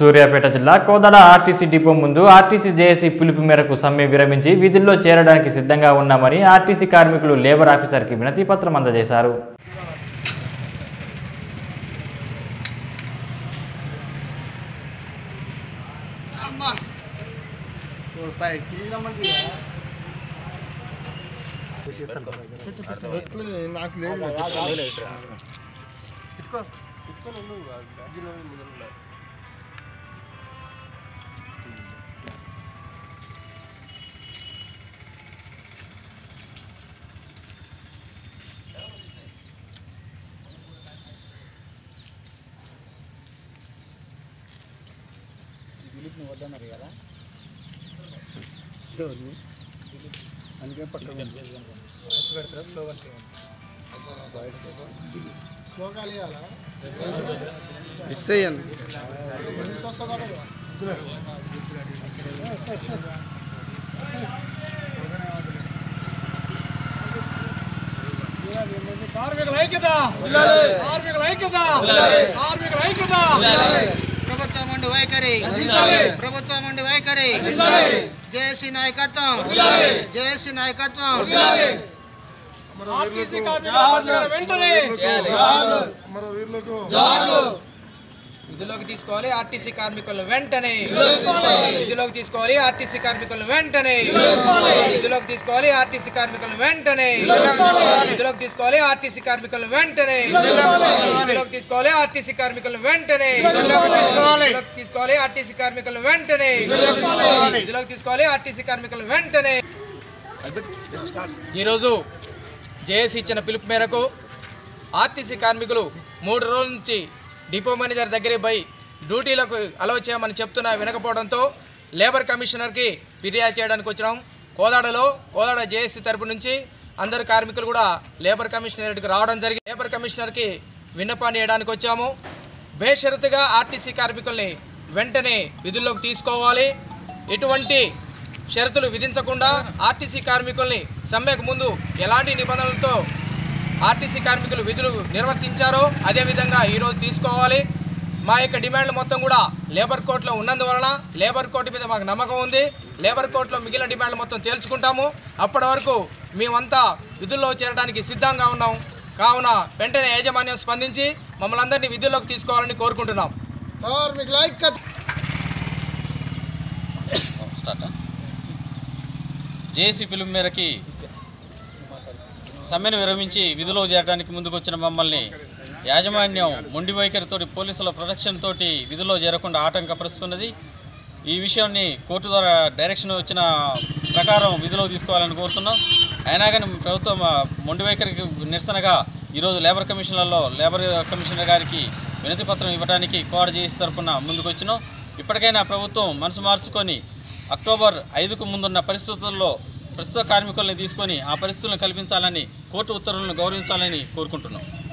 సూర్యాపేట జిల్లా Kodad RTC depot ముందు RTC JAC పిలుపు మేరకు సమ్మె విరమించి విధుల్లో చేరడానికి సిద్ధంగా ఉన్నామని ఆర్టీసీ కార్మికులు లేబర్ ఆఫీసర్కి వినతి పత్రం అందజేశారు నాకు లేదు అందుకే పక్కన ఇస్తాయండి కార్మికుల ఐక్యత కార్మికుల ఐక్యత కార్మికుల ఐక్యత ప్రభుత్వం ఉండి వైఖరి ప్రభుత్వం ఉండి వైఖరి జేఏసీ నాయకత్వం జేఏసీ నాయకత్వం ఆర్టీసీ కార్మికుల వెంటనే విధులోకి తీసుకోవాలి ఆర్టీసీ కార్మికులు వెంటనే విధులోకి తీసుకోవాలి ఆర్టీసీ కార్మికులు వెంటనే విధులోకి తీసుకోవాలి ఆర్టీసీ కార్మికులు వెంటనే విధులోకి తీసుకోవాలి ఆర్టీసీ కార్మికులు వెంటనే విధులోకి తీసుకోవాలి ఆర్టీసీ కార్మికులు వెంటనే విధులోకి తీసుకోవాలి ఆర్టీసీ కార్మికులు వెంటనే విధులోకి తీసుకోవాలి ఆర్టీసీ కార్మికులు వెంటనే ఈరోజు జేఏసీ ఇచ్చిన పిలుపు మేరకు ఆర్టీసీ కార్మికులు మూడు రోజుల నుంచి డిపో మేనేజర్ దగ్గరికి పోయి డ్యూటీలకు అలవ్ చేయమని చెప్తున్నా వినకపోవడంతో లేబర్ కమిషనర్కి ఫిర్యాదు చేయడానికి వచ్చినాం కోదాడలో కోదాడ జేఏసీ తరపు నుంచి అందరు కార్మికులు కూడా లేబర్ కమిషనర్కి రావడం జరిగింది లేబర్ కమిషనర్కి విన్నపాన్ని చేయడానికి వచ్చాము బేషరతుగా ఆర్టీసీ కార్మికుల్ని వెంటనే విధుల్లోకి తీసుకోవాలి ఎటువంటి షరతులు విధించకుండా ఆర్టీసీ కార్మికుల్ని సమ్మెకు ముందు ఎలాంటి నిబంధనలతో ఆర్టీసీ కార్మికులు విధులు నిర్వర్తించారో అదేవిధంగా ఈరోజు తీసుకోవాలి మా యొక్క డిమాండ్లు మొత్తం కూడా లేబర్ కోర్టులో ఉన్నందువలన లేబర్ కోర్టు మీద మాకు నమ్మకం ఉంది లేబర్ కోర్టులో మిగిలిన డిమాండ్లు మొత్తం తేల్చుకుంటాము అప్పటి వరకు మేమంతా విధుల్లో చేరడానికి సిద్ధంగా ఉన్నాం కావున వెంటనే యాజమాన్యం స్పందించి మమ్మల్ని అందరినీ విధుల్లోకి తీసుకోవాలని కోరుకుంటున్నాం కార్మికుల ఐక్యత స్టార్ట్ జేఏసీ పిలుపు మేరకి సమ్మెను విరమించి విధిలో చేరడానికి ముందుకొచ్చిన మమ్మల్ని యాజమాన్యం మొండి వైఖరితోటి పోలీసుల ప్రొటెక్షన్ తోటి విధిలో చేరకుండా ఆటంకపరుస్తున్నది ఈ విషయాన్ని కోర్టు ద్వారా డైరెక్షన్ వచ్చిన ప్రకారం విధిలో తీసుకోవాలని కోరుతున్నాం అయినా కానీ ప్రభుత్వం ఆ, మొండి వైఖరికి నిరసనగా ఈరోజు లేబర్ కమిషన్లలో లేబర్ కమిషనర్ గారికి వినతి పత్రం ఇవ్వడానికి కోఆర్డ్ చేసి తరపున ముందుకొచ్చినాం ఇప్పటికైనా ప్రభుత్వం మనసు మార్చుకొని అక్టోబర్ ఐదుకు ముందున్న పరిస్థితుల్లో ప్రస్తుత కార్మికుల్ని తీసుకొని ఆ పరిస్థితులను కల్పించాలని కోర్టు ఉత్తర్వులను గౌరవించాలని కోరుకుంటున్నాం